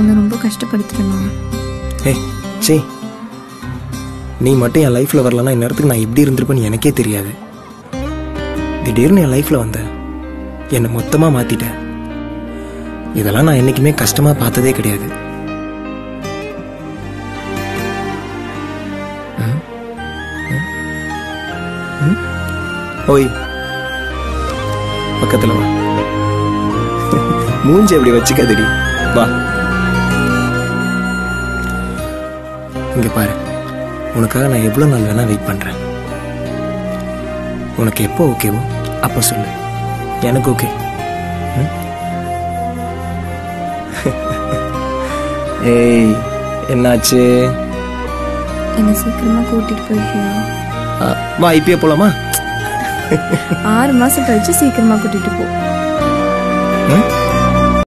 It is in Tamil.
உன்னை ரொம்ப கஷ்டப்படுத்துறேனா ஏய் சே நீ மட்டும் என் லைஃப்பில் வரலன்னா இந்நேரத்துக்கு நான் எப்படி இருந்திருப்பேன்னு எனக்கே தெரியாது திடீர்னு என் லைஃப்பில் வந்த என்னை மொத்தமாக மாற்றிட்ட இதெல்லாம் நான் என்றைக்குமே கஷ்டமாக பார்த்ததே கிடையாது ம்? ம்? ம்? ஓய் பக்கத்தில் வா மூஞ்சி அப்படி வச்சுக்காதடி வா இங்க பாரு உனக்காக நான் எவ்வளோ நாள் வேணா வெயிட் பண்றேன் உனக்கு எப்போ ஓகேவோ அப்போ சொல்லு எனக்கு ஓகே ஏய் என்னாச்சு என்னை சீக்கிரமா கூட்டிட்டு போயிட்டியா ஆ, வா இப்பயே போலாமா ஆறு மாசம் கழிச்சு சீக்கிரமா கூட்டிட்டு போ ம்?